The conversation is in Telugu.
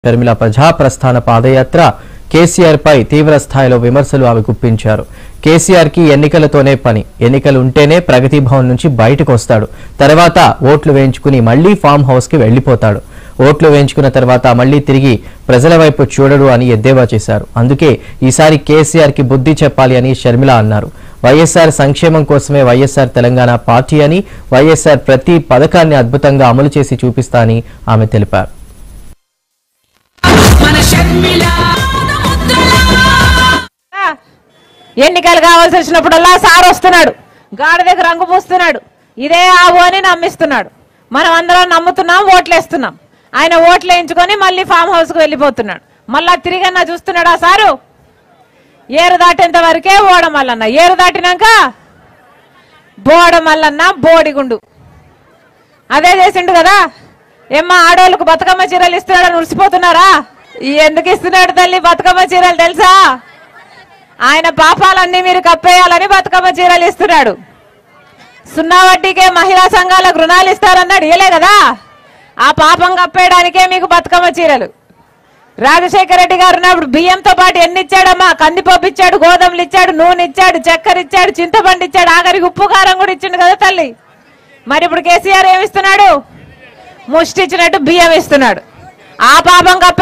షర్మిల ప్రజాప్రస్థాన పాదయాత్ర కేసీఆర్ పై తీవ్ర స్థాయిలో విమర్శలు ఆమె గుప్పించారు కేసీఆర్ కి ఎన్నికలతోనే పని ఎన్నికలు ఉంటేనే ప్రగతి భవన్ నుంచి బయటకు వస్తాడు తర్వాత ఓట్లు వేయించుకుని మళ్లీ ఫామ్ హౌస్ కి వెళ్లిపోతాడు ఓట్లు వేయించుకున్న తర్వాత మళ్లీ తిరిగి ప్రజల వైపు చూడడు అని ఎద్దేవా చేశారు అందుకే ఈసారి కేసీఆర్ కి బుద్ధి చెప్పాలి అని షర్మిల అన్నారు వైఎస్ఆర్ సంక్షేమం కోసమే వైఎస్ఆర్ తెలంగాణ పార్టీ అని వైఎస్ఆర్ ప్రతి పథకాన్ని అద్భుతంగా అమలు చేసి చూపిస్తా అని ఆమె తెలిపారు మన షర్మిల ఎన్నికలు కావాల్సి వచ్చినప్పుడల్లా సార్ వస్తున్నాడు గాడిదకు రంగు పూస్తున్నాడు ఇదే ఆవు అని నమ్మిస్తున్నాడు మనం అందరం నమ్ముతున్నాం ఓట్లేస్తున్నాం ఆయన ఓట్లు వేయించుకొని మళ్ళీ ఫామ్ హౌస్కి వెళ్ళిపోతున్నాడు మళ్ళా తిరిగన్నా చూస్తున్నాడా సారు ఏరు దాటేంత వరకే ఓడమల్లన్న ఏరు దాటినాక బోడమల్లన్న బోడిగుండు అదే చేసిండు కదా ఏమ్మా ఆడోళ్ళకు బతుకమ్మ చీరలు ఇస్తున్నాడని ఉరిసిపోతున్నారా ఎందుకు ఇస్తున్నాడు తల్లి బతుకమ్మ చీరలు తెలుసా ఆయన పాపాలన్నీ మీరు కప్పేయాలని బతుకమ్మ చీరలు ఇస్తున్నాడు సున్నా వడ్డీకే మహిళా సంఘాలకు రుణాలు ఇస్తారన్నాడు ఇయలే కదా ఆ పాపం కప్పేయడానికే మీకు బతుకమ్మ చీరలు రాజశేఖర రెడ్డి గారు ఉన్నప్పుడు బియ్యంతో పాటు ఎన్ని ఇచ్చాడమ్మా కందిపప్పు ఇచ్చాడు గోధుమలు ఇచ్చాడు నూనె ఇచ్చాడు చక్కెర ఇచ్చాడు చింతపండు ఇచ్చాడు ఆఖరికి ఉప్పు కారం కూడా ఇచ్చిండు కదా తల్లి మరి ఇప్పుడు కేసీఆర్ ఏమిస్తున్నాడు ముష్టి ఇచ్చినట్టు బియ్యం ఇస్తున్నాడు ఆ పాపం కప్పే